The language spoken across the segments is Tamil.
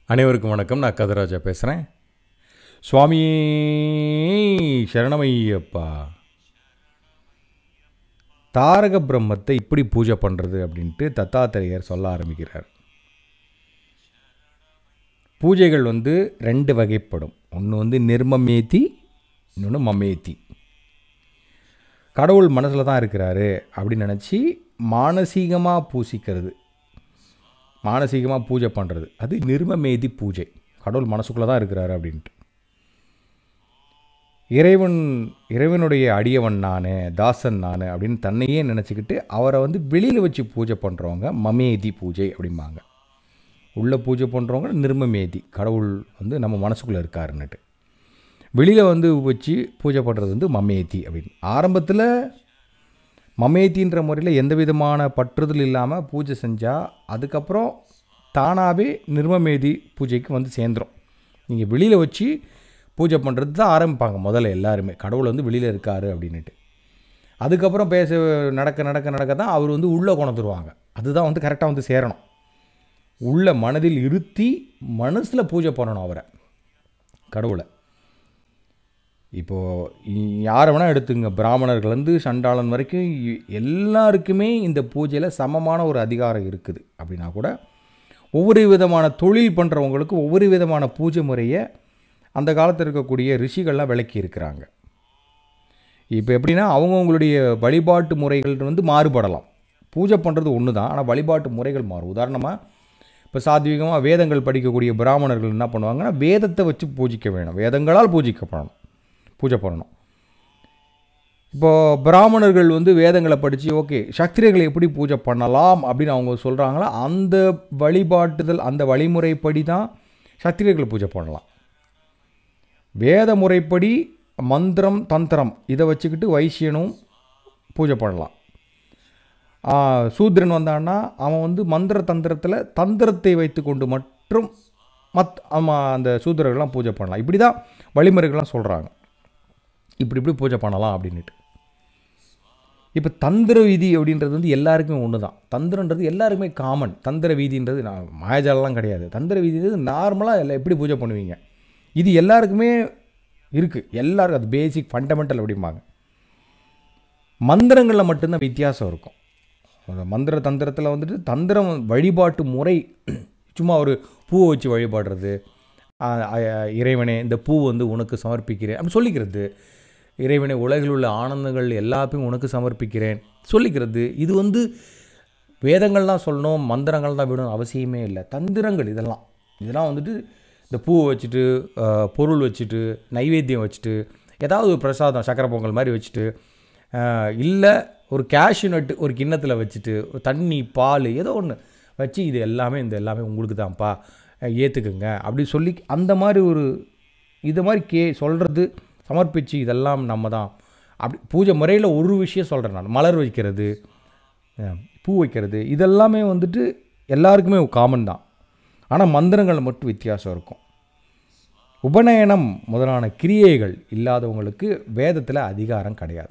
அனைவருக்கும் வணக்கம் நான் கதராஜா பேசுகிறேன் சுவாமி சரணமையப்பா தாரக பிரம்மத்தை இப்படி பூஜை பண்ணுறது அப்படின்ட்டு தத்தாத்திரேயர் சொல்ல ஆரம்பிக்கிறார் பூஜைகள் வந்து ரெண்டு வகைப்படும் ஒன்று வந்து நிர்மமேத்தி இன்னொன்று மமேத்தி கடவுள் மனசில் தான் இருக்கிறாரு அப்படின்னு நினச்சி மானசீகமாக பூசிக்கிறது மானசீகமாக பூஜை பண்ணுறது அது நிர்மமேதி பூஜை கடவுள் மனசுக்குள்ளே தான் இருக்கிறாரு அப்படின்ட்டு இறைவன் இறைவனுடைய அடியவன் நான் தாசன் நான் அப்படின்னு தன்னையே நினச்சிக்கிட்டு அவரை வந்து வெளியில் வச்சு பூஜை பண்ணுறவங்க மமேதி பூஜை அப்படிம்பாங்க உள்ளே பூஜை பண்ணுறவங்க நிர்மமேதி கடவுள் வந்து நம்ம மனசுக்குள்ளே இருக்காருன்னுட்டு வெளியில் வந்து வச்சு பூஜை பண்ணுறது வந்து மமேதி அப்படின்னு ஆரம்பத்தில் மமேத்தின்ற முறையில் எந்த விதமான பற்றுதல் இல்லாமல் பூஜை செஞ்சால் அதுக்கப்புறம் தானாகவே நிர்மமேதி பூஜைக்கு வந்து சேர்ந்துடும் நீங்கள் வெளியில் வச்சு பூஜை பண்ணுறது தான் ஆரம்பிப்பாங்க முதல்ல எல்லாருமே கடவுள் வந்து வெளியில் இருக்கார் அப்படின்ட்டு அதுக்கப்புறம் பேச நடக்க நடக்க நடக்க தான் அவர் வந்து உள்ளே கொண்டுருவாங்க அதுதான் வந்து கரெக்டாக வந்து சேரணும் உள்ள மனதில் இருத்தி மனசில் பூஜை பண்ணணும் அவரை கடவுளை இப்போது யாரை வேணால் எடுத்துங்க பிராமணர்கள்லேருந்து சண்டாளன் வரைக்கும் இ- எல்லாருக்குமே இந்த பூஜையில் சமமான ஒரு அதிகாரம் இருக்குது அப்படின்னா கூட ஒவ்வொரு விதமான தொழில் பண்ணுறவங்களுக்கு ஒவ்வொரு விதமான பூஜை முறையை அந்த காலத்தில் இருக்கக்கூடிய ரிஷிகள்லாம் விளக்கி இருக்கிறாங்க இப்போ எப்படின்னா அவங்கவுங்களுடைய வழிபாட்டு முறைகள் வந்து மாறுபடலாம் பூஜை பண்ணுறது ஒன்று தான் ஆனால் வழிபாட்டு முறைகள் மாறும் உதாரணமாக இப்போ சாத்வீகமாக வேதங்கள் படிக்கக்கூடிய பிராமணர்கள் என்ன பண்ணுவாங்கன்னா வேதத்தை வச்சு பூஜிக்க வேணும் வேதங்களால் பூஜிக்கப்படணும் பூஜை பண்ணணும் இப்போது பிராமணர்கள் வந்து வேதங்களை படித்து ஓகே சக்திரிகளை எப்படி பூஜை பண்ணலாம் அப்படின்னு அவங்க சொல்கிறாங்களோ அந்த வழிபாட்டுதல் அந்த வழிமுறைப்படி தான் சக்திரிகளை பூஜை பண்ணலாம் வேத முறைப்படி மந்திரம் தந்திரம் இதை வச்சுக்கிட்டு வைசியனும் பூஜை பண்ணலாம் ஆ, சூத்ரன் வந்தான்னா அவன் வந்து மந்திர தந்திரத்தில் தந்திரத்தை வைத்துக்கொண்டு மற்றும் மத் ஆமாம் அந்த சூத்திரர்கள்லாம் பூஜை பண்ணலாம் இப்படி தான் வழிமுறைகள்லாம் சொல்கிறாங்க இப்படி இப்படி பூஜை பண்ணலாம் அப்படின்ட்டு இப்போ தந்திர விதி அப்படின்றது வந்து எல்லாருக்குமே ஒன்று தான் தந்திரன்றது எல்லாருக்குமே காமன் தந்திர வீதின்றது நான் மாயாஜாலெலாம் கிடையாது தந்திர வீதின்றது நார்மலாக எல்லாம் எப்படி பூஜை பண்ணுவீங்க இது எல்லாருக்குமே இருக்குது எல்லாருக்கும் அது பேசிக் ஃபண்டமெண்டல் அப்படிம்பாங்க மந்திரங்களில் மட்டும்தான் வித்தியாசம் இருக்கும் அந்த மந்திர தந்திரத்தில் வந்துட்டு தந்திரம் வழிபாட்டு முறை சும்மா ஒரு பூவை வச்சு வழிபாடுறது ஆ, ஆ, இறைவனே இந்த பூ வந்து உனக்கு சமர்ப்பிக்கிறேன் அப்படி சொல்லிக்கிறது இறைவனை உலகில் உள்ள ஆனந்தங்கள் எல்லாத்தையும் உனக்கு சமர்ப்பிக்கிறேன் சொல்லிக்கிறது இது வந்து வேதங்கள் தான் சொல்லணும் மந்திரங்கள் தான் விடணும் அவசியமே இல்லை தந்திரங்கள் இதெல்லாம் இதெல்லாம் வந்துட்டு இந்த பூவை வச்சுட்டு ஆ, பொருள் வச்சுட்டு நைவேத்தியம் வச்சுட்டு ஏதாவது ஒரு பிரசாதம் சக்கரை பொங்கல் மாதிரி வச்சுட்டு இல்லை ஒரு கேஷ்யூ நட்டு ஒரு கிண்ணத்தில் வச்சுட்டு ஒரு தண்ணி பால் ஏதோ ஒன்று வச்சு இது எல்லாமே இந்த எல்லாமே உங்களுக்கு தான்ப்பா ஏற்றுக்குங்க அப்படி சொல்லி அந்த மாதிரி ஒரு இது மாதிரி கே சொல்கிறது சமர்ப்பிச்சு இதெல்லாம் நம்ம தான் அப்படி பூஜை முறையில் ஒரு விஷயம் சொல்கிறேன் நான் மலர் வைக்கிறது அஹ், பூ வைக்கிறது இதெல்லாமே வந்துட்டு எல்லாருக்குமே காமன் தான் ஆனால் மந்திரங்கள் மட்டும் வித்தியாசம் இருக்கும் உபநயனம் முதலான கிரியைகள் இல்லாதவங்களுக்கு வேதத்தில் அதிகாரம் கிடையாது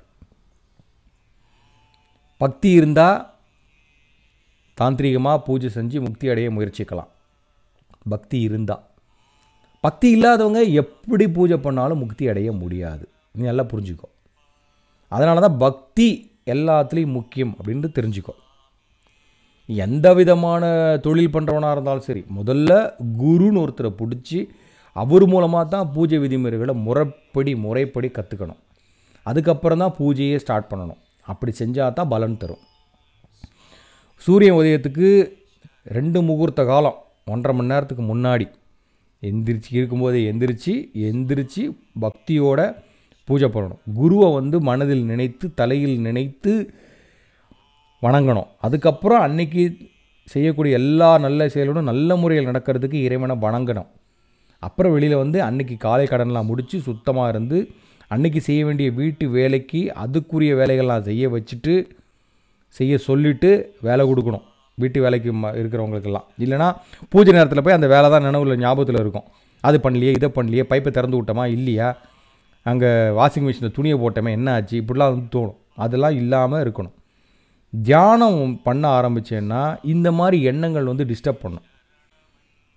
பக்தி இருந்தால் தாந்திரிகமாக பூஜை செஞ்சு முக்தி அடைய முயற்சிக்கலாம் பக்தி இருந்தால் பக்தி இல்லாதவங்க எப்படி பூஜை பண்ணாலும் முக்தி அடைய முடியாது நீ நல்லா புரிஞ்சுக்கோ அதனால தான் பக்தி எல்லாத்துலேயும் முக்கியம் அப்படின்னு தெரிஞ்சுக்கோ எந்த விதமான தொழில் பண்ணுறவனாக இருந்தாலும் சரி முதல்ல குருன்னு ஒருத்தரை பிடிச்சி அவர் மூலமாக தான் பூஜை விதிமுறைகளை முறைப்படி முறைப்படி கற்றுக்கணும் அதுக்கப்புறம் தான் பூஜையே ஸ்டார்ட் பண்ணணும் அப்படி செஞ்சால் தான் பலன் தரும் சூரிய உதயத்துக்கு ரெண்டு முகூர்த்த காலம் ஒன்றரை மணி நேரத்துக்கு முன்னாடி எந்திரிச்சு இருக்கும்போதே எந்திரிச்சு எந்திரிச்சு பக்தியோட பூஜை பண்ணணும் குருவை வந்து மனதில் நினைத்து தலையில் நினைத்து வணங்கணும் அதுக்கப்புறம் அன்னைக்கு செய்யக்கூடிய எல்லா நல்ல செயலும் நல்ல முறையில் நடக்கிறதுக்கு இறைவனை வணங்கணும் அப்புறம் வெளியில் வந்து அன்னைக்கு காலை கடன்லாம் முடித்து சுத்தமாக இருந்து அன்னைக்கு செய்ய வேண்டிய வீட்டு வேலைக்கு அதுக்குரிய வேலைகள்லாம் செய்ய வச்சுட்டு செய்ய சொல்லிட்டு வேலை கொடுக்கணும் வீட்டு வேலைக்கு ம இருக்கிறவங்களுக்கெல்லாம் இல்லைனா பூஜை நேரத்தில் போய் அந்த வேலை தான் நினைவுல ஞாபகத்தில் இருக்கும் அது பண்ணலையே இதை பண்ணலையே பைப்பை திறந்து விட்டோமா இல்லையா அங்கே வாஷிங் மிஷினில் துணியை போட்டோமே என்ன ஆச்சு இப்படிலாம் வந்து தோணும் அதெல்லாம் இல்லாமல் இருக்கணும் தியானம் பண்ண ஆரம்பிச்சேன்னா இந்த மாதிரி எண்ணங்கள் வந்து டிஸ்டர்ப் பண்ணும்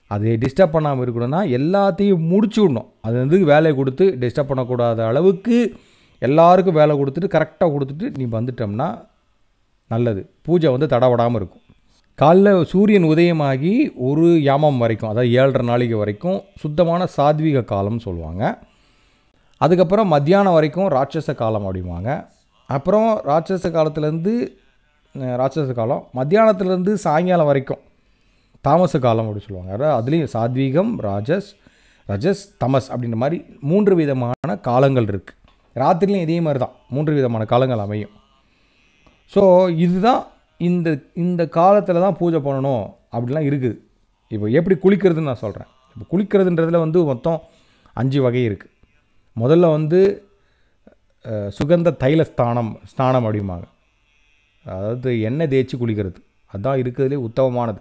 அதை டிஸ்டர்ப் பண்ணாமல் இருக்கணும்னா எல்லாத்தையும் முடிச்சு விடணும் அது வந்து வேலையை கொடுத்து டிஸ்டர்ப் பண்ணக்கூடாத அளவுக்கு எல்லாருக்கும் வேலை கொடுத்துட்டு கரெக்டாக கொடுத்துட்டு நீ வந்துட்டோம்னா நல்லது பூஜை வந்து தடவிடாமல் இருக்கும் காலைல சூரியன் உதயமாகி ஒரு யாமம் வரைக்கும் அதாவது ஏழரை நாளைக்கு வரைக்கும் சுத்தமான சாத்வீக காலம்னு சொல்லுவாங்க அதுக்கப்புறம் மத்தியானம் வரைக்கும் ராட்சச காலம் அப்படிம்பாங்க அப்புறம் ராட்சச காலத்துலேருந்து அஹ், ராட்சச காலம் மத்தியானத்துலேருந்து சாயங்காலம் வரைக்கும் தாமச காலம் அப்படி சொல்லுவாங்க அதாவது அதுலேயும் சாத்வீகம் ராஜஸ் ரஜஸ் தமஸ் அப்படின்ற மாதிரி மூன்று விதமான காலங்கள் இருக்குது ராத்திரிலையும் இதே மாதிரி தான் மூன்று விதமான காலங்கள் அமையும் ஸோ இதுதான் இந்த இந்த காலத்தில் தான் பூஜை பண்ணணும் அப்படிலாம் இருக்குது இப்போ எப்படி குளிக்கிறதுன்னு நான் சொல்கிறேன் இப்போ குளிக்கிறதுன்றதுல வந்து மொத்தம் அஞ்சு வகை இருக்குது முதல்ல வந்து அஹ், சுகந்த தைல ஸ்தானம் ஸ்நானம் அப்படிம்பாங்க அதாவது எண்ணெய் தேய்ச்சி குளிக்கிறது அதுதான் இருக்கிறதுலே உத்தமமானது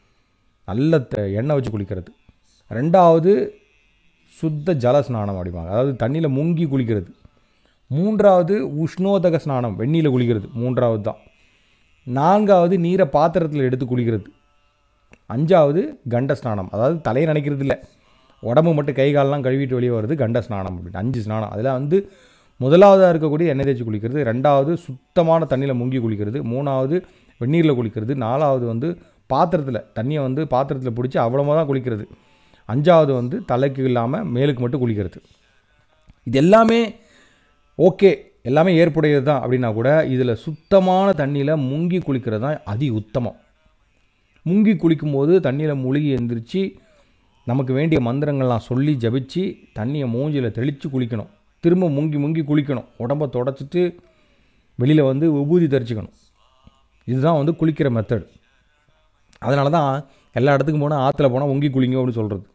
நல்ல த- எண்ணெய் வச்சு குளிக்கிறது ரெண்டாவது சுத்த ஜல ஸ்நானம் அப்படிம்பாங்க அதாவது தண்ணியில் முங்கி குளிக்கிறது மூன்றாவது உஷ்ணோதக ஸ்நானம் வெந்நீரில் குளிக்கிறது மூன்றாவது தான் நான்காவது நீரை பாத்திரத்தில் எடுத்து குளிக்கிறது அஞ்சாவது கண்ட ஸ்நானம் அதாவது தலையை நினைக்கிறது இல்லை உடம்பு மட்டும் கை காலெல்லாம் கழுவிட்டு வெளியே வருது கண்ட ஸ்நானம் அப்படின்னு அஞ்சு ஸ்நானம் அதில் வந்து முதலாவதாக இருக்கக்கூடிய எண்ணெய் தேய்ச்சி குளிக்கிறது ரெண்டாவது சுத்தமான தண்ணியில் முங்கி குளிக்கிறது மூணாவது வெந்நீரில் குளிக்கிறது நாலாவது வந்து பாத்திரத்தில் தண்ணியை வந்து பாத்திரத்தில் பிடிச்சி அவ்வளோமா தான் குளிக்கிறது அஞ்சாவது வந்து தலைக்கு இல்லாமல் மேலுக்கு மட்டும் குளிக்கிறது இது எல்லாமே ஓகே எல்லாமே ஏற்புடையது தான் அப்படின்னா கூட இதில் சுத்தமான தண்ணியில் முங்கி குளிக்கிறது தான் அதி உத்தமம் முங்கி குளிக்கும்போது தண்ணியில் முழுகி எந்திரிச்சு நமக்கு வேண்டிய மந்திரங்கள்லாம் சொல்லி ஜபிச்சு தண்ணியை மூஞ்சியில் தெளித்து குளிக்கணும் திரும்ப முங்கி முங்கி குளிக்கணும் உடம்ப தொடச்சிட்டு வெளியில் வந்து விபூதி தரிச்சுக்கணும் இதுதான் வந்து குளிக்கிற மெத்தட் அதனால தான் எல்லா இடத்துக்கும் போனால் ஆற்றுல போனால் முங்கி குளிங்க அப்படின்னு சொல்கிறது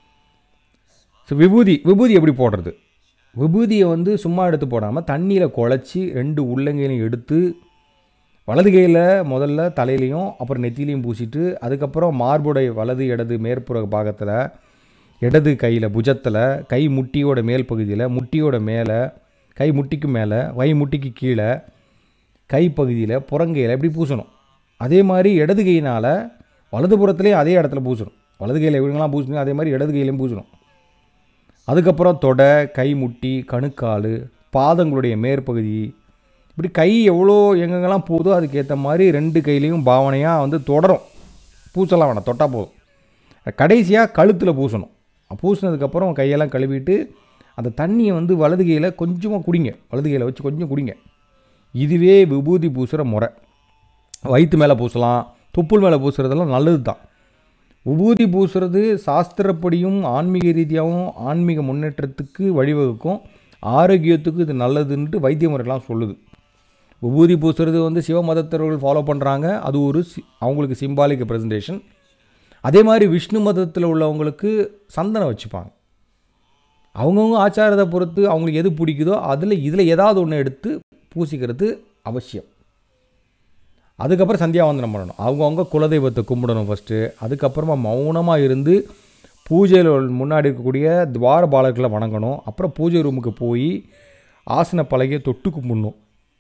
ஸோ விபூதி விபூதி எப்படி போடுறது விபூதியை வந்து சும்மா எடுத்து போடாமல் தண்ணியில் குழச்சி ரெண்டு உள்ளங்கையிலையும் எடுத்து வலது கையில் முதல்ல தலையிலையும் அப்புறம் நெத்திலையும் பூசிட்டு அதுக்கப்புறம் மார்புடைய வலது இடது மேற்புற பாகத்தில் இடது கையில் புஜத்தில் கை முட்டியோட மேல் பகுதியில் முட்டியோட மேலே கை முட்டிக்கு மேலே கை முட்டிக்கு கீழே கை பகுதியில் புறங்கையில் இப்படி பூசணும் அதே மாதிரி இடது கையினால் வலது புறத்துலேயும் அதே இடத்துல பூசணும் வலது கையில் எப்படிங்களாம் பூசணும் அதே மாதிரி இடது கையிலையும் பூசணும் அதுக்கப்புறம் தொடை கை முட்டி கணுக்கால் பாதங்களுடைய மேற்பகுதி இப்படி கை எவ்வளோ எங்கெங்கெல்லாம் போகுதோ அதுக்கேற்ற மாதிரி ரெண்டு கையிலையும் பாவனையாக வந்து தொடரும் பூசலாம் வேணாம் தொட்டால் போதும் கடைசியாக கழுத்தில் பூசணும் பூசினதுக்கப்புறம் கையெல்லாம் கழுவிட்டு அந்த தண்ணியை வந்து வலது கையில் கொஞ்சமாக குடிங்க வலது கையில் வச்சு கொஞ்சம் குடிங்க இதுவே விபூதி பூசுகிற முறை வயிற்று மேலே பூசலாம் தொப்புள் மேலே பூசுறதெல்லாம் நல்லது தான் விபூதி பூசுறது சாஸ்திரப்படியும் ஆன்மீக ரீதியாகவும் ஆன்மீக முன்னேற்றத்துக்கு வழிவகுக்கும் ஆரோக்கியத்துக்கு இது நல்லதுன்ட்டு வைத்திய முறையெல்லாம் சொல்லுது விபூதி பூசுறது வந்து சிவ மதத்தவர்கள் ஃபாலோ பண்ணுறாங்க அது ஒரு சி- அவங்களுக்கு சிம்பாலிக் ப்ரெசன்டேஷன் அதே மாதிரி விஷ்ணு மதத்தில் உள்ளவங்களுக்கு சந்தனம் வச்சுப்பாங்க அவங்கவுங்க ஆச்சாரத்தை பொறுத்து அவங்களுக்கு எது பிடிக்குதோ அதில் இதில் ஏதாவது ஒன்று எடுத்து பூசிக்கிறது அவசியம் அதுக்கப்புறம் சந்தியாவந்தனம் பண்ணணும் அவங்கவுங்க குலதெய்வத்தை கும்பிடணும் ஃபஸ்ட்டு அதுக்கப்புறமா மௌனமாக இருந்து பூஜையில் முன்னாடி இருக்கக்கூடிய துவார பாலர்களை வணங்கணும் அப்புறம் பூஜை ரூமுக்கு போய் ஆசன பலகையை தொட்டு கும்பிடணும்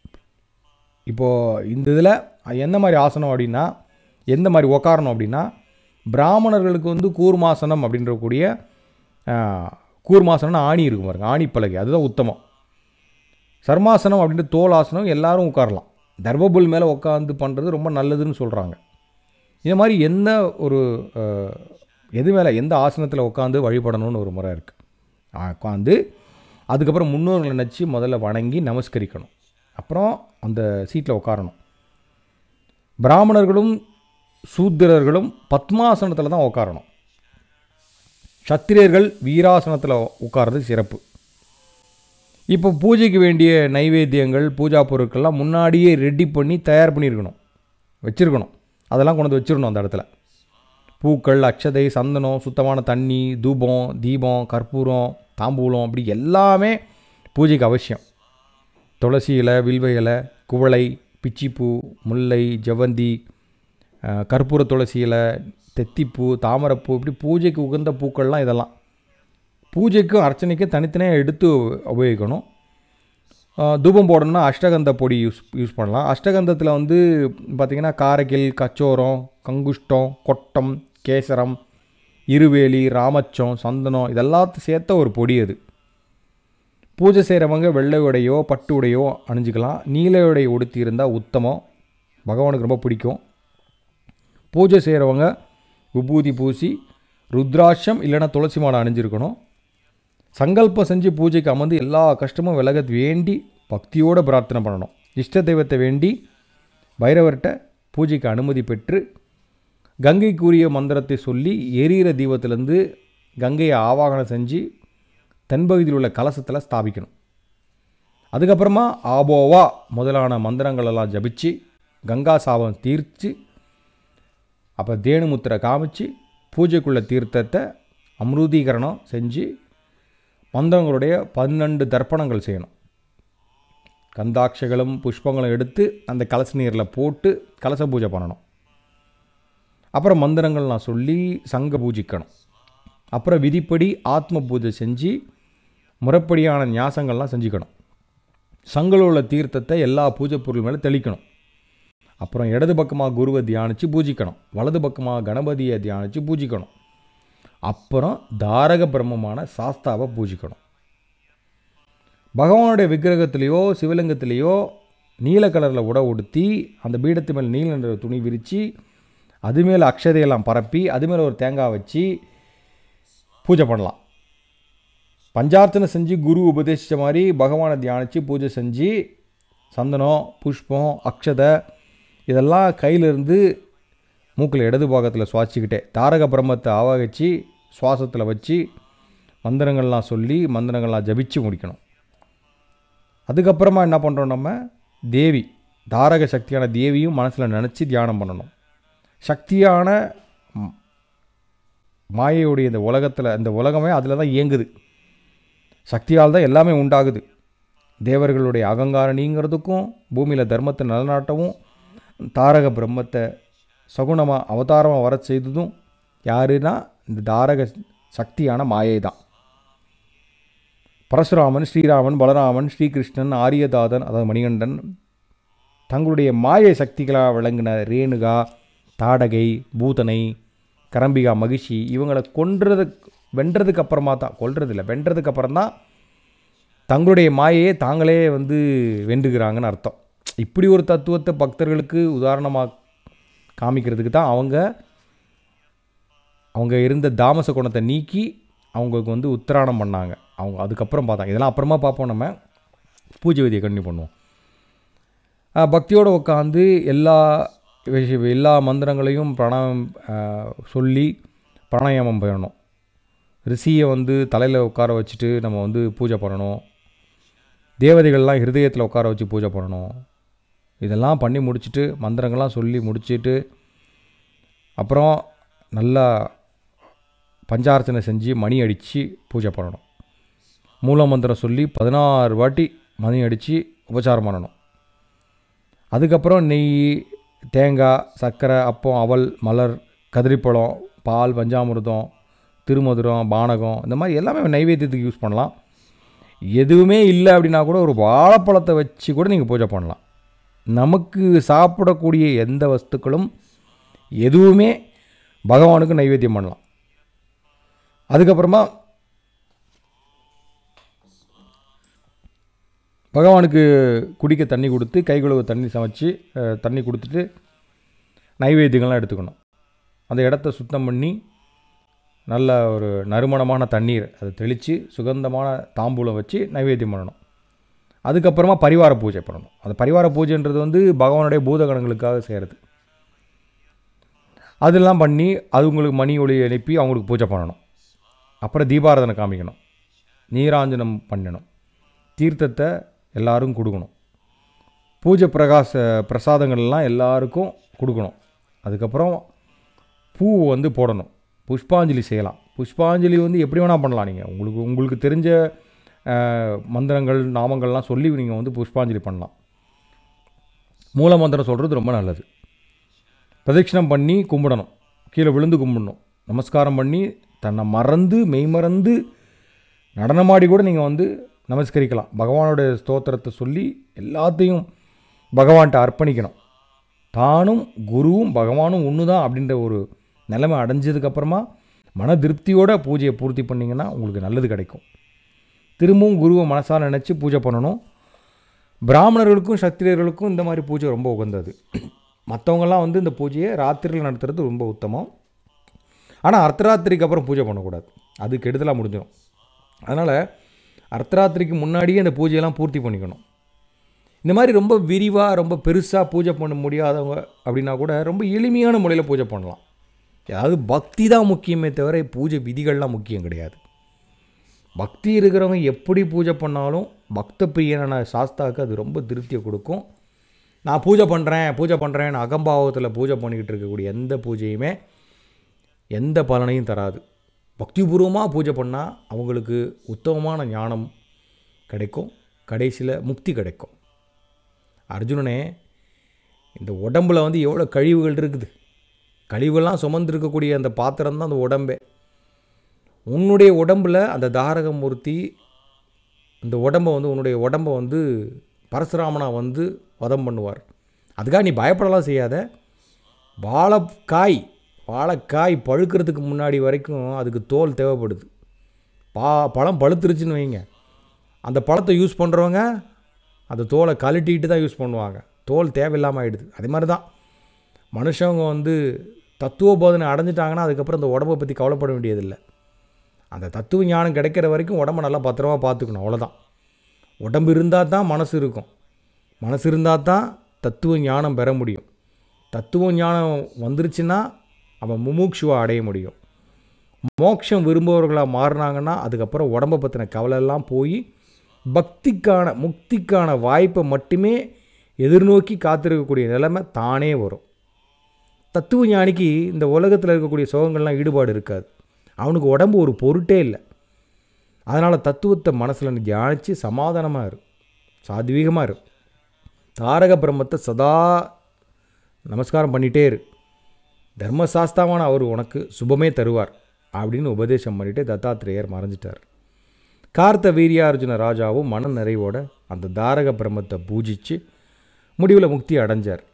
இப்போது இந்த இதில் எந்த மாதிரி ஆசனம் அப்படின்னா எந்த மாதிரி உக்காரணும் அப்படின்னா பிராமணர்களுக்கு வந்து கூர்மாசனம் அப்படின்ற கூடிய ஆஹ், கூர்மாசனம்னு ஆணி இருக்கும் பாருங்க ஆணி பலகை அதுதான் உத்தமம் சர்மாசனம் அப்படின்ற தோல் ஆசனம் எல்லாரும் உட்காரலாம் தர்மபுல் மேலே உட்காந்து பண்ணுறது ரொம்ப நல்லதுன்னு சொல்கிறாங்க இந்த மாதிரி எந்த ஒரு அஹ், எது மேலே எந்த ஆசனத்தில் உட்காந்து வழிபடணும்னு ஒரு முறை இருக்குது உட்காந்து அதுக்கப்புறம் முன்னோர்களை நினச்சி முதல்ல வணங்கி நமஸ்கரிக்கணும் அப்புறம் அந்த சீட்டில் உட்காரணும் பிராமணர்களும் சூத்திரர்களும் பத்மாசனத்தில் தான் உட்காரணும் சத்திரியர்கள் வீராசனத்தில் உட்கார்றது சிறப்பு இப்போ பூஜைக்கு வேண்டிய நைவேத்தியங்கள் பூஜா பொருட்கள்லாம் முன்னாடியே ரெடி பண்ணி தயார் பண்ணியிருக்கணும் வச்சுருக்கணும் அதெல்லாம் கொண்டு வந்து வச்சிடணும் அந்த இடத்துல பூக்கள் அக்ஷதை சந்தனம் சுத்தமான தண்ணி தூபம் தீபம் கற்பூரம் தாம்பூலம் அப்படி எல்லாமே பூஜைக்கு அவசியம் துளசி இலை வில்வ இலை குவளை பிச்சிப்பூ முல்லை ஜவந்தி அஹ், கற்பூர துளசி இலை தெத்திப்பூ தாமரைப்பூ இப்படி பூஜைக்கு உகந்த பூக்கள்லாம் இதெல்லாம் பூஜைக்கும் அர்ச்சனைக்கும் தனித்தனியாக எடுத்து உபயோகிக்கணும் ஆஹ் தூபம் போடணும்னா அஷ்டகந்த பொடி யூஸ் யூஸ் பண்ணலாம் அஷ்டகந்தத்தில் வந்து பார்த்திங்கன்னா காரைக்கில் கச்சோரம் கங்குஷ்டம் கொட்டம் கேசரம் இருவேலி ராமச்சம் சந்தனம் இதெல்லாத்தையும் சேர்த்த ஒரு பொடி அது பூஜை செய்கிறவங்க வெள்ளை உடையோ பட்டு உடையோ அணிஞ்சிக்கலாம் நீல உடை உடுத்தி இருந்தால் உத்தமம் பகவானுக்கு ரொம்ப பிடிக்கும் பூஜை செய்கிறவங்க விபூதி பூசி ருத்ராட்சம் இல்லைன்னா துளசி மாலை அணிஞ்சிருக்கணும் சங்கல்பம் செஞ்சு பூஜைக்கு அமர்ந்து எல்லா கஷ்டமும் விலக வேண்டி பக்தியோடு பிரார்த்தனை பண்ணணும் இஷ்ட தெய்வத்தை வேண்டி பைரவர்கிட்ட பூஜைக்கு அனுமதி பெற்று கங்கைக்குரிய மந்திரத்தை சொல்லி எரியிற தீபத்திலேருந்து கங்கையை ஆவாகனம் செஞ்சு தென்பகுதியில் உள்ள கலசத்தில் ஸ்தாபிக்கணும் அதுக்கப்புறமா ஆபோவா முதலான மந்திரங்கள் எல்லாம் ஜபிச்சு கங்கா சாபம் தீர்த்து அப்போ தேனுமுத்திரை காமிச்சு பூஜைக்குள்ள தீர்த்தத்தை அமிர்தீகரணம் செஞ்சு மந்திரங்களுடைய பன்னெண்டு தர்ப்பணங்கள் செய்யணும் கந்தாட்சகளும் புஷ்பங்களும் எடுத்து அந்த கலச நீரில் போட்டு கலச பூஜை பண்ணணும் அப்புறம் மந்திரங்கள் நான் சொல்லி சங்க பூஜிக்கணும் அப்புறம் விதிப்படி ஆத்ம பூஜை செஞ்சு முறைப்படியான ஞாசங்கள்லாம் செஞ்சுக்கணும் சங்கில் உள்ள தீர்த்தத்தை எல்லா பூஜை பொருள் மேலே தெளிக்கணும் அப்புறம் இடது பக்கமாக குருவை தியானித்து பூஜிக்கணும் வலது பக்கமாக கணபதியை தியானித்து பூஜிக்கணும் அப்புறம் தாரக பிரம்மமான சாஸ்தாவை பூஜிக்கணும் பகவானுடைய விக்கிரகத்திலேயோ சிவலிங்கத்திலேயோ நீல கலரில் உடை உடுத்தி அந்த பீடத்து மேல் நீல நிற துணி விரித்து அது மேலே அக்ஷதையெல்லாம் பரப்பி அது மேலே ஒரு தேங்காய் வச்சு பூஜை பண்ணலாம் பஞ்சார்த்தனை செஞ்சு குரு உபதேசித்த மாதிரி பகவானை தியானித்து பூஜை செஞ்சு சந்தனம் புஷ்பம் அக்ஷதை இதெல்லாம் கையிலிருந்து மூக்கில் இடது பாகத்தில் சுவாசிக்கிட்டே தாரக பிரம்மத்தை ஆவாகிச்சு சுவாசத்தில் வச்சு மந்திரங்கள்லாம் சொல்லி மந்திரங்கள்லாம் ஜபிச்சு முடிக்கணும் அதுக்கப்புறமா என்ன பண்ணுறோம் நம்ம தேவி தாரக சக்தியான தேவியும் மனசில் நினச்சி தியானம் பண்ணணும் சக்தியான ம், மாயையுடைய இந்த உலகத்தில் இந்த உலகமே அதில் தான் இயங்குது சக்தியால் தான் எல்லாமே உண்டாகுது தேவர்களுடைய அகங்காரம் நீங்கிறதுக்கும் பூமியில் தர்மத்தை நிலநாட்டவும் தாரக பிரம்மத்தை சகுனமாக அவதாரமாக வர செய்ததும் யாருன்னா இந்த தாரக சக்தியான மாயை தான் பரசுராமன் ஸ்ரீராமன் பலராமன் ஸ்ரீகிருஷ்ணன் ஆரியதாதன் அதாவது மணிகண்டன் தங்களுடைய மாயை சக்திகளாக விளங்கின ரேணுகா தாடகை பூதனை கரம்பிகா மகிஷி இவங்களை கொன்றது வென்றதுக்கு அப்புறமா தான் கொல்றதில்ல வென்றதுக்கு அப்புறம் தான் தங்களுடைய மாயையை தாங்களே வந்து வென்றுகிறாங்கன்னு அர்த்தம் இப்படி ஒரு தத்துவத்தை பக்தர்களுக்கு உதாரணமாக காமிக்கிறதுக்கு தான் அவங்க அவங்க இருந்த தாமச குணத்தை நீக்கி அவங்களுக்கு வந்து உத்தராணம் பண்ணாங்க அவங்க அதுக்கப்புறம் பார்த்தாங்க இதெல்லாம் அப்புறமா பார்ப்போம் நம்ம பூஜை விதியை கண்டினியூ பண்ணுவோம் ஆஹ் பக்தியோடு உட்காந்து எல்லா விஷய எல்லா மந்திரங்களையும் பிராணாயம் ஆஹ் சொல்லி பிராணாயாமம் பண்ணணும் ரிஷியை வந்து தலையில் உட்கார வச்சுட்டு நம்ம வந்து பூஜை பண்ணணும் தேவதைகள்லாம் ஹிருதயத்தில் உட்கார வச்சு பூஜை பண்ணணும் இதெல்லாம் பண்ணி முடிச்சுட்டு மந்திரங்கள்லாம் சொல்லி முடிச்சிட்டு அப்புறம் நல்லா பஞ்சார்ச்சனை செஞ்சு மணி அடித்து பூஜை பண்ணணும் மூல மந்திரம் சொல்லி பதினாறு வாட்டி மணி அடித்து உபச்சாரம் பண்ணணும் அதுக்கப்புறம் நெய் தேங்காய் சர்க்கரை அப்பம் அவல் மலர் கதிரிப்பழம் பால் பஞ்சாமிர்தம் திருமதுரம் பானகம் இந்த மாதிரி எல்லாமே நைவேத்தியத்துக்கு யூஸ் பண்ணலாம் எதுவுமே இல்லை அப்படின்னா கூட ஒரு வாழைப்பழத்தை வச்சு கூட நீங்கள் பூஜை பண்ணலாம் நமக்கு சாப்பிடக்கூடிய எந்த வஸ்துக்களும் எதுவுமே பகவானுக்கு நைவேத்தியம் பண்ணலாம் அதுக்கப்புறமா பகவானுக்கு குடிக்க தண்ணி கொடுத்து கை கழுவ தண்ணி சமைச்சு அஹ், தண்ணி கொடுத்துட்டு நைவேத்தியங்கள்லாம் எடுத்துக்கணும் அந்த இடத்த சுத்தம் பண்ணி நல்ல ஒரு நறுமணமான தண்ணீர் அதை தெளித்து சுகந்தமான தாம்பூலம் வச்சு நைவேத்தியம் பண்ணணும் அதுக்கப்புறமா பரிவார பூஜை பண்ணணும் அந்த பரிவார பூஜைன்றது வந்து பகவானுடைய பூதகணங்களுக்காக செய்கிறது அதெல்லாம் பண்ணி அதுங்களுக்கு மணி ஒளி எழுப்பி அவங்களுக்கு பூஜை பண்ணணும் அப்புறம் தீபாராதனை காமிக்கணும் நீராஞ்சனம் பண்ணணும் தீர்த்தத்தை எல்லாரும் கொடுக்கணும் பூஜை பிரகாச பிரசாதங்கள்லாம் எல்லாருக்கும் கொடுக்கணும் அதுக்கப்புறம் பூ வந்து போடணும் புஷ்பாஞ்சலி செய்யலாம் புஷ்பாஞ்சலி வந்து எப்படி வேணால் பண்ணலாம் நீங்கள் உங்களுக்கு உங்களுக்கு தெரிஞ்ச அஹ், மந்திரங்கள் நாமங்கள்லாம் சொல்லி நீங்கள் வந்து புஷ்பாஞ்சலி பண்ணலாம் மூல மந்திரம் சொல்கிறது ரொம்ப நல்லது பிரதட்சிணம் பண்ணி கும்பிடணும் கீழே விழுந்து கும்பிடணும் நமஸ்காரம் பண்ணி தன்னை மறந்து மெய்மறந்து நடனமாடி கூட நீங்கள் வந்து நமஸ்கரிக்கலாம் பகவானுடைய ஸ்தோத்திரத்தை சொல்லி எல்லாத்தையும் பகவான்கிட்ட அர்ப்பணிக்கணும் தானும் குருவும் பகவானும் ஒன்று தான் அப்படின்ற ஒரு நிலைமை அடைஞ்சதுக்கப்புறமா மன திருப்தியோட பூஜையை பூர்த்தி பண்ணிங்கன்னா உங்களுக்கு நல்லது கிடைக்கும் திரும்பவும் குருவை மனசால் நினச்சி பூஜை பண்ணணும் பிராமணர்களுக்கும் சத்திரியர்களுக்கும் இந்த மாதிரி பூஜை ரொம்ப உகந்தது மற்றவங்கெல்லாம் வந்து இந்த பூஜையை ராத்திரியில் நடத்துறது ரொம்ப உத்தமம் ஆனால் அர்த்தராத்திரிக்கு அப்புறம் பூஜை பண்ணக்கூடாது அது கெடுதலாக முடிஞ்சிடும் அதனால் அர்த்தராத்திரிக்கு முன்னாடியே அந்த பூஜையெல்லாம் பூர்த்தி பண்ணிக்கணும் இந்த மாதிரி ரொம்ப விரிவாக ரொம்ப பெருசாக பூஜை பண்ண முடியாதவங்க அப்படின்னா கூட ரொம்ப எளிமையான முறையில் பூஜை பண்ணலாம் அதாவது பக்தி தான் முக்கியமே தவிர பூஜை விதிகள்லாம் முக்கியம் கிடையாது பக்தி இருக்கிறவங்க எப்படி பூஜை பண்ணாலும் பக்த பிரியனான சாஸ்தாவுக்கு அது ரொம்ப திருப்தியை கொடுக்கும் நான் பூஜை பண்ணுறேன் பூஜை பண்ணுறேன் அகம்பாவத்தில் பூஜை பண்ணிக்கிட்டு இருக்கக்கூடிய எந்த பூஜையுமே எந்த பலனையும் தராது பக்திபூர்வமாக பூஜை பண்ணால் அவங்களுக்கு உத்தமமான ஞானம் கிடைக்கும் கடைசியில் முக்தி கிடைக்கும் அர்ஜுனனே இந்த உடம்புல வந்து எவ்வளோ கழிவுகள் இருக்குது கழிவுகள்லாம் சுமந்திருக்கக்கூடிய அந்த பாத்திரம் தான் அந்த உடம்பே உன்னுடைய உடம்பில் அந்த தாரகமூர்த்தி இந்த உடம்பை வந்து உன்னுடைய உடம்பை வந்து பரசுராமனா வந்து வதம் பண்ணுவார் அதுக்காக நீ பயப்படலாம் செய்யாத வாழைக்காய் வாழைக்காய் பழுக்கிறதுக்கு முன்னாடி வரைக்கும் அதுக்கு தோல் தேவைப்படுது பா பழம் பழுத்துருச்சுன்னு வைங்க அந்த பழத்தை யூஸ் பண்ணுறவங்க அந்த தோலை கழட்டிட்டு தான் யூஸ் பண்ணுவாங்க தோல் தேவையில்லாமல் ஆகிடுது அதே மாதிரி தான் மனுஷங்க வந்து தத்துவ போதனை அடைஞ்சிட்டாங்கன்னா அதுக்கப்புறம் அந்த உடம்பை பற்றி கவலைப்பட வேண்டியதில்லை அந்த தத்துவ ஞானம் கிடைக்கிற வரைக்கும் உடம்ப நல்லா பத்திரமா பார்த்துக்கணும் அவ்வளோதான் உடம்பு இருந்தால் தான் மனசு இருக்கும் மனசு இருந்தால் தான் தத்துவ ஞானம் பெற முடியும் தத்துவ ஞானம் வந்துருச்சுன்னா அவன் முமுட்சுவை அடைய முடியும் மோட்சம் விரும்புபவர்களாக மாறினாங்கன்னா அதுக்கப்புறம் உடம்பை பற்றின கவலையெல்லாம் போய் பக்திக்கான முக்திக்கான வாய்ப்பை மட்டுமே எதிர்நோக்கி காத்திருக்கக்கூடிய நிலைமை தானே வரும் தத்துவ ஞானிக்கு இந்த உலகத்தில் இருக்கக்கூடிய சுகங்கள்லாம் ஈடுபாடு இருக்காது அவனுக்கு உடம்பு ஒரு பொருட்டே இல்லை அதனால் தத்துவத்தை மனசில் தியானித்து சமாதானமாக இரு சாத்வீகமாக இரு தாரக பிரம்மத்தை சதா நமஸ்காரம் பண்ணிகிட்டே இரு தர்மசாஸ்தாவான அவர் உனக்கு சுபமே தருவார் அப்படின்னு உபதேசம் பண்ணிட்டு தத்தாத்திரேயர் மறைஞ்சிட்டார் கார்த்த வீரியார்ஜுன ராஜாவும் மன நிறைவோட அந்த தாரக பிரம்மத்தை பூஜித்து முடிவில் முக்தி அடைஞ்சார்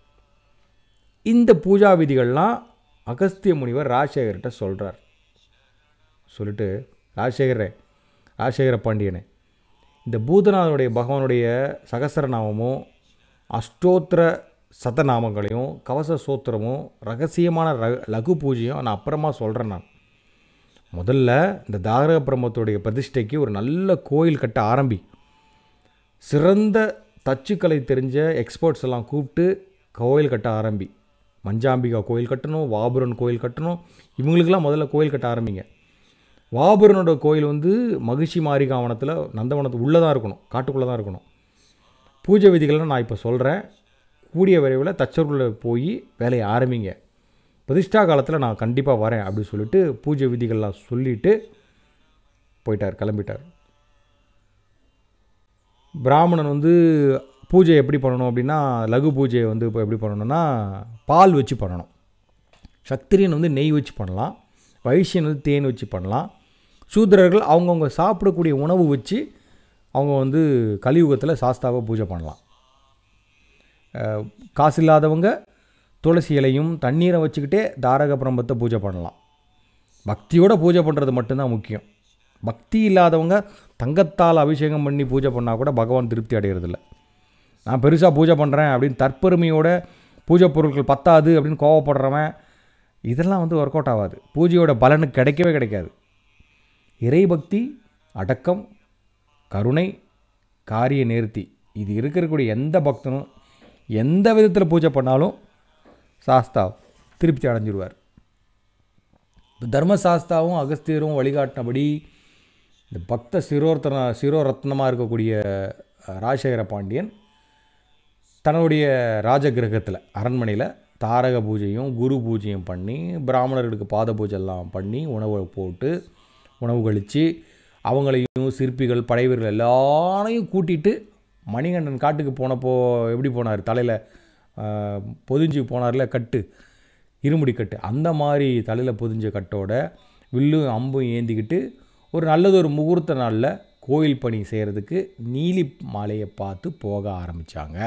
இந்த பூஜா விதிகள்லாம் அகஸ்திய முனிவர் ராஜசேகர்கிட்ட சொல்கிறார் சொல்லிட்டு ராஜசேகரே ராஜசேகர பாண்டியனே இந்த பூதநாதனுடைய பகவானுடைய சகசரநாமமும் அஷ்டோத்திர சதநாமங்களையும் கவச சோத்திரமும் ரகசியமான ர லகு பூஜையும் நான் அப்புறமா சொல்கிறேன் நான் முதல்ல இந்த தாரக பிரம்மத்துடைய பிரதிஷ்டைக்கு ஒரு நல்ல கோயில் கட்ட ஆரம்பி சிறந்த தச்சுக்கலை தெரிஞ்ச எக்ஸ்பர்ட்ஸ் எல்லாம் கூப்பிட்டு கோயில் கட்ட ஆரம்பி மஞ்சாம்பிகா கோயில் கட்டணும் வாபுரன் கோயில் கட்டணும் இவங்களுக்கெல்லாம் முதல்ல கோயில் கட்ட ஆரம்பிங்க வாபுரனோட கோயில் வந்து மகிழ்ச்சி மாரிகாவனத்தில் நந்தவனத்து உள்ளே தான் இருக்கணும் காட்டுக்குள்ளே தான் இருக்கணும் பூஜை விதிகள்லாம் நான் இப்போ சொல்கிறேன் கூடிய விரைவில் தச்சருக்குள்ளே போய் வேலையை ஆரம்பிங்க பிரதிஷ்டா காலத்தில் நான் கண்டிப்பாக வரேன் அப்படின்னு சொல்லிட்டு பூஜை விதிகள்லாம் சொல்லிட்டு போயிட்டார் கிளம்பிட்டார் பிராமணன் வந்து பூஜை எப்படி பண்ணணும் அப்படின்னா லகு பூஜையை வந்து இப்போ எப்படி பண்ணணும்னா பால் வச்சு பண்ணணும் சத்திரியன் வந்து நெய் வச்சு பண்ணலாம் வைசியன் வந்து தேன் வச்சு பண்ணலாம் சூத்திரர்கள் அவங்கவுங்க சாப்பிடக்கூடிய உணவு வச்சு அவங்க வந்து கலியுகத்தில் சாஸ்தாவை பூஜை பண்ணலாம் அஹ், காசு இல்லாதவங்க துளசி இலையும் தண்ணீரை வச்சுக்கிட்டே தாரக பிரம்மத்தை பூஜை பண்ணலாம் பக்தியோட பூஜை பண்ணுறது மட்டும்தான் முக்கியம் பக்தி இல்லாதவங்க தங்கத்தால் அபிஷேகம் பண்ணி பூஜை பண்ணால் கூட பகவான் திருப்தி அடைகிறதில்ல நான் பெருசாக பூஜை பண்ணுறேன் அப்படின்னு தற்பெருமையோட பூஜை பொருட்கள் பத்தாது அப்படின்னு கோவப்படுறவன் இதெல்லாம் வந்து ஒர்க் அவுட் ஆகாது பூஜையோட பலனுக்கு கிடைக்கவே கிடைக்காது இறைபக்தி அடக்கம் கருணை காரிய நேர்த்தி இது இருக்கக்கூடிய எந்த பக்தனும் எந்த விதத்தில் பூஜை பண்ணாலும் சாஸ்தா திருப்தி அடைஞ்சிருவார் இப்போ தர்மசாஸ்தாவும் அகஸ்தியரும் வழிகாட்டினபடி இந்த பக்த சிரோர்த்தன சிரோரத்னமாக இருக்கக்கூடிய அஹ், ராஜசேகர பாண்டியன் தன்னுடைய ராஜகிரகத்தில் அரண்மனையில் தாரக பூஜையும் குரு பூஜையும் பண்ணி பிராமணர்களுக்கு பாத பூஜை எல்லாம் பண்ணி உணவு போட்டு உணவு கழித்து அவங்களையும் சிற்பிகள் படைவீரர்கள் எல்லாரையும் கூட்டிட்டு மணிகண்டன் காட்டுக்கு போனப்போ எப்படி போனார் தலையில் பொதிஞ்சு போனார்ல கட்டு இருமுடி கட்டு அந்த மாதிரி தலையில் பொதிஞ்ச கட்டோட வில்லும் அம்பும் ஏந்திக்கிட்டு ஒரு நல்லதொரு முகூர்த்த நாளில் கோயில் பணி செய்கிறதுக்கு நீலி மாலையை பார்த்து போக ஆரம்பித்தாங்க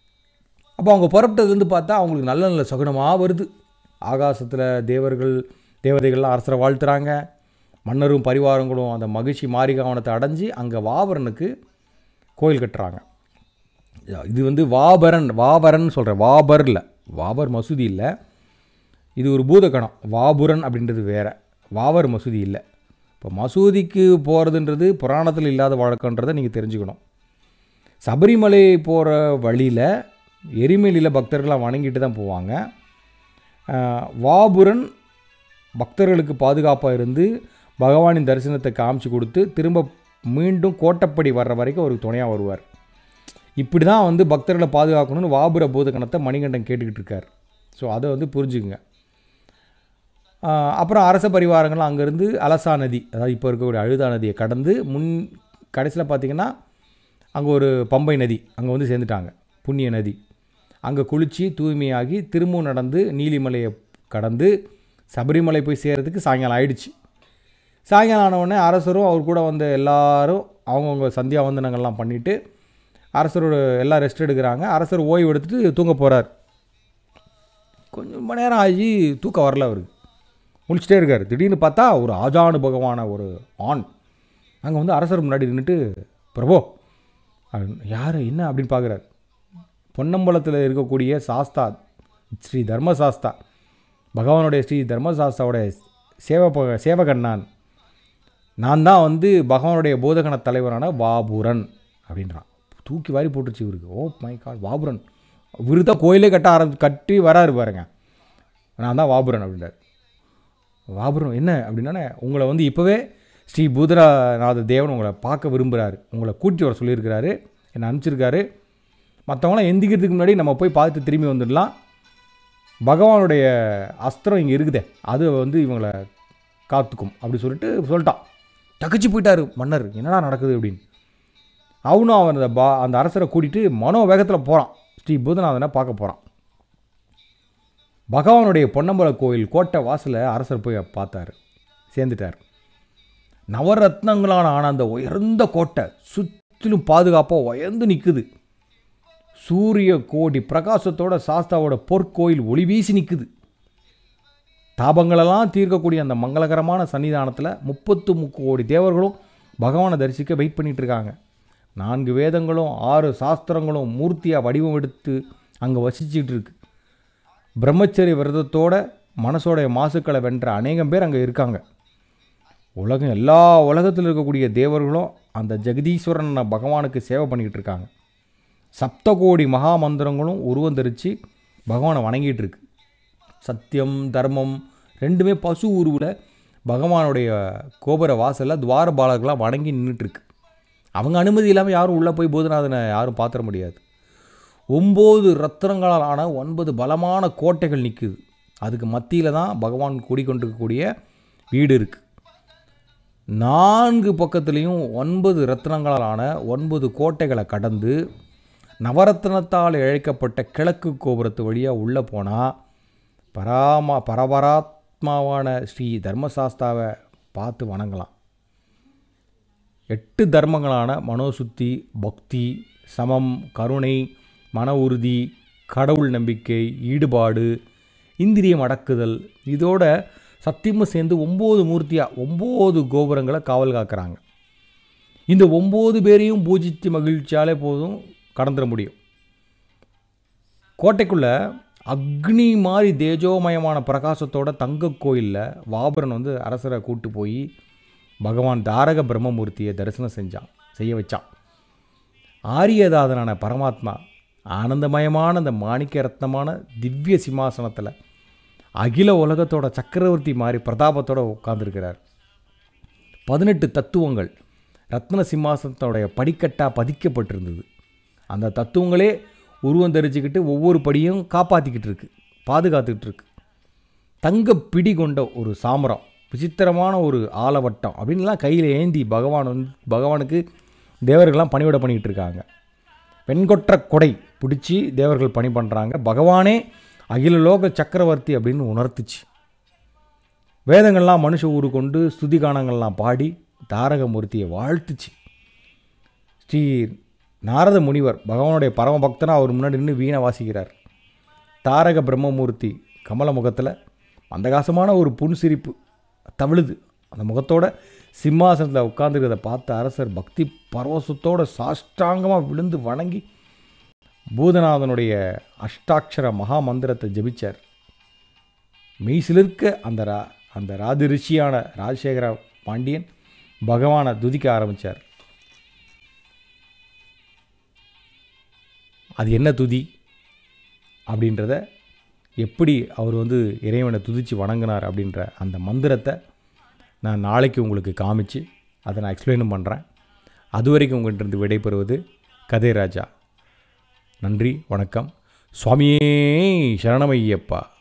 அப்போ அவங்க புறப்பட்டது வந்து பார்த்தா அவங்களுக்கு நல்ல நல்ல சகுனமாக வருது ஆகாசத்தில் தேவர்கள் தேவதைகள்லாம் அரசரை வாழ்த்துறாங்க மன்னரும் பரிவாரங்களும் அந்த மகிழ்ச்சி மாரிகாவனத்தை அடைஞ்சு அங்கே வாபரனுக்கு கோயில் கட்டுறாங்க இது வந்து வாபரன் வாபரன் சொல்கிறேன் வாபர் இல்லை வாபர் மசூதி இல்லை இது ஒரு பூதகணம் வாபுரன் அப்படின்றது வேற வாவர் மசூதி இல்லை இப்போ மசூதிக்கு போகிறதுன்றது புராணத்தில் இல்லாத வழக்கன்றதை நீங்கள் தெரிஞ்சுக்கணும் சபரிமலை போகிற வழியில் எரிமலையில் பக்தர்களாக வணங்கிட்டு தான் போவாங்க ஆஹ், வாபுரன் பக்தர்களுக்கு பாதுகாப்பாக இருந்து பகவானின் தரிசனத்தை காமிச்சு கொடுத்து திரும்ப மீண்டும் கோட்டப்படி வர்ற வரைக்கும் அவருக்கு துணையாக வருவார் இப்படி தான் வந்து பக்தர்களை பாதுகாக்கணும்னு வாபுர பூதகணத்தை மணிகண்டன் கேட்டுக்கிட்டு இருக்கார் ஸோ அதை வந்து புரிஞ்சுக்குங்க ஆஹ் அப்புறம் அரச பரிவாரங்கள் அங்கேருந்து அலசா நதி அதாவது இப்போ இருக்கக்கூடிய அழுதா நதியை கடந்து முன் கடைசியில் பார்த்தீங்கன்னா அங்கே ஒரு பம்பை நதி அங்கே வந்து சேர்ந்துட்டாங்க புண்ணிய நதி அங்கே குளித்து தூய்மையாகி திரும்பவும் நடந்து நீலிமலையை கடந்து சபரிமலை போய் சேர்கிறதுக்கு சாயங்காலம் ஆயிடுச்சு சாயங்காலம் ஆன உடனே அரசரும் அவர் கூட வந்த எல்லாரும் அவங்கவுங்க சந்தியா வந்தனங்கள்லாம் பண்ணிவிட்டு அரசரோட எல்லாம் ரெஸ்ட் எடுக்கிறாங்க அரசர் ஓய்வு எடுத்துட்டு தூங்க போகிறார் கொஞ்சம் மணி நேரம் ஆகி தூக்கம் வரல அவருக்கு முழிச்சிட்டே இருக்கார் திடீர்னு பார்த்தா ஒரு ஆஜானுபகமான ஒரு ஆண் அங்கே வந்து அரசர் முன்னாடி நின்றுட்டு பிரபோ யார் என்ன அப்படின்னு பார்க்குறாரு பொன்னம்பலத்தில் இருக்கக்கூடிய சாஸ்தா ஸ்ரீ தர்மசாஸ்தா பகவானுடைய ஸ்ரீ தர்மசாஸ்தாவோட சேவ சேவகன் நான் நான் தான் வந்து பகவானுடைய போதகன தலைவரான வாபுரன் அப்படின்றான் தூக்கி வாரி போட்டுருச்சு இவருக்கு ஓ மை காட் வாபுரன் இவரு தான் கோயிலே கட்ட ஆரம்பி கட்டி வராரு பாருங்க நான் தான் வாபுரன் அப்படின்றார் வாபுரன் என்ன அப்படின்னா உங்களை வந்து இப்போவே ஸ்ரீ பூதராநாத தேவன் உங்களை பார்க்க விரும்புகிறாரு உங்களை கூட்டி வர சொல்லியிருக்கிறாரு என்னை அனுப்பிச்சிருக்காரு மற்றவங்களாம் எந்திக்கிறதுக்கு முன்னாடி நம்ம போய் பார்த்து திரும்பி வந்துடலாம் பகவானுடைய அஸ்திரம் இங்கே இருக்குதே அது வந்து இவங்களை காத்துக்கும் அப்படி சொல்லிட்டு சொல்லிட்டான் தகச்சு போயிட்டாரு மன்னர் என்னடா நடக்குது அப்படின்னு அவனும் அவன் அந்த பா அந்த அரசரை கூட்டிகிட்டு மனோ வேகத்தில் போகிறான் ஸ்ரீ பூதநாதனை பார்க்க போகிறான் பகவானுடைய பொன்னம்பல கோயில் கோட்டை வாசலை அரசர் போய் பார்த்தாரு சேர்ந்துட்டார் நவரத்னங்களான ஆன அந்த உயர்ந்த கோட்டை சுற்றிலும் பாதுகாப்பாக உயர்ந்து நிற்குது சூரிய கோடி பிரகாசத்தோட சாஸ்தாவோட பொற்கோயில் ஒளி வீசி நிற்குது தாபங்களெல்லாம் தீர்க்கக்கூடிய அந்த மங்களகரமான சன்னிதானத்தில் முப்பத்து கோடி தேவர்களும் பகவானை தரிசிக்க வெயிட் பண்ணிட்டு இருக்காங்க நான்கு வேதங்களும் ஆறு சாஸ்திரங்களும் மூர்த்தியாக வடிவம் எடுத்து அங்கே வசிச்சிட்டு இருக்கு பிரம்மச்சரிய விரதத்தோட மனசோடைய மாசுக்களை வென்ற அநேகம் பேர் அங்கே இருக்காங்க உலகம் எல்லா உலகத்தில் இருக்கக்கூடிய தேவர்களும் அந்த ஜெகதீஸ்வரன் பகவானுக்கு சேவை பண்ணிக்கிட்டு இருக்காங்க சப்தகோடி மகா மந்திரங்களும் உருவம் தரித்து பகவானை வணங்கிட்டு இருக்கு சத்தியம் தர்மம் ரெண்டுமே பசு உருவில் பகவானுடைய கோபுர வாசலில் துவாரபாலர்களாக வணங்கி நின்றுட்டுருக்கு அவங்க அனுமதி இல்லாமல் யாரும் உள்ளே போய் போதநாதனை யாரும் பார்த்துட முடியாது ஒம்பது ரத்னங்களால் ஆன ஒன்பது பலமான கோட்டைகள் நிற்குது அதுக்கு மத்தியில் தான் பகவான் குடிக்கொண்டிருக்கக்கூடிய வீடு இருக்குது நான்கு பக்கத்துலேயும் ஒன்பது ரத்னங்களால் ஆன ஒன்பது கோட்டைகளை கடந்து நவரத்னத்தால் இழைக்கப்பட்ட கிழக்கு கோபுரத்து வழியாக உள்ளே போனால் பராமா பரபராத்மாவான ஸ்ரீ தர்மசாஸ்தாவை பார்த்து வணங்கலாம் எட்டு தர்மங்களான மனோசுத்தி பக்தி சமம் கருணை மன உறுதி கடவுள் நம்பிக்கை ஈடுபாடு இந்திரியம் அடக்குதல் இதோட சத்தியமும் சேர்ந்து ஒம்பது மூர்த்தியாக ஒம்பது கோபுரங்களை காவல் காக்குறாங்க இந்த ஒம்பது பேரையும் பூஜித்து மகிழ்ச்சியாலே போதும் கடந்துட முடியும் கோட்டைக்குள்ளே அக்னி மாதிரி தேஜோமயமான பிரகாசத்தோட தங்க கோயிலில் வாபரன் வந்து அரசரை கூட்டு போய் பகவான் தாரக பிரம்மமூர்த்தியை தரிசனம் செஞ்சான் செய்ய வச்சான் ஆரியதாதனான பரமாத்மா ஆனந்தமயமான அந்த மாணிக்க ரத்னமான திவ்ய சிம்மாசனத்தில் அகில உலகத்தோட சக்கரவர்த்தி மாதிரி பிரதாபத்தோட உட்கார்ந்துருக்கிறார் பதினெட்டு தத்துவங்கள் ரத்ன சிம்மாசனத்தோடைய படிக்கட்டாக பதிக்கப்பட்டிருந்தது அந்த தத்துவங்களே உருவம் தெரிஞ்சுக்கிட்டு ஒவ்வொரு படியும் காப்பாற்றிக்கிட்டு இருக்கு பாதுகாத்துக்கிட்டு இருக்கு தங்க பிடி கொண்ட ஒரு சாமரம் விசித்திரமான ஒரு ஆலவட்டம் அப்படின்லாம் கையில் ஏந்தி பகவான் வந்து பகவானுக்கு தேவர்கள்லாம் பணிவிட பண்ணிக்கிட்டு இருக்காங்க பெண்கொற்ற கொடை பிடிச்சி தேவர்கள் பணி பண்ணுறாங்க பகவானே அகில லோக சக்கரவர்த்தி அப்படின்னு உணர்த்துச்சு வேதங்கள்லாம் மனுஷ ஊரு கொண்டு ஸ்துதிகானங்கள்லாம் பாடி தாரகமூர்த்தியை வாழ்த்துச்சு ஸ்ரீ நாரத முனிவர் பகவானுடைய பரம பக்தனாக அவர் முன்னாடி நின்று வீணை வாசிக்கிறார் தாரக பிரம்மமூர்த்தி கமல முகத்தில் அந்தகாசமான ஒரு புன்சிரிப்பு தவிழுது அந்த முகத்தோட சிம்மாசனத்தில் உட்காந்துருக்கிறத பார்த்த அரசர் பக்தி பரவசத்தோட சாஷ்டாங்கமாக விழுந்து வணங்கி பூதநாதனுடைய அஷ்டாட்சர மகா மந்திரத்தை ஜெபிச்சார் மெய்சிலிருக்க அந்த ரா அந்த ராஜ ரிஷியான ராஜசேகர பாண்டியன் பகவானை துதிக்க ஆரம்பித்தார் அது என்ன துதி அப்படின்றத எப்படி அவர் வந்து இறைவனை துதித்து வணங்கினார் அப்படின்ற அந்த மந்திரத்தை நான் நாளைக்கு உங்களுக்கு காமிச்சு அதை நான் எக்ஸ்பிளைனும் பண்ணுறேன் அது வரைக்கும் உங்கள்கிட்ட விடைபெறுவது கதை ராஜா நன்றி வணக்கம் சுவாமியே சரணமையப்பா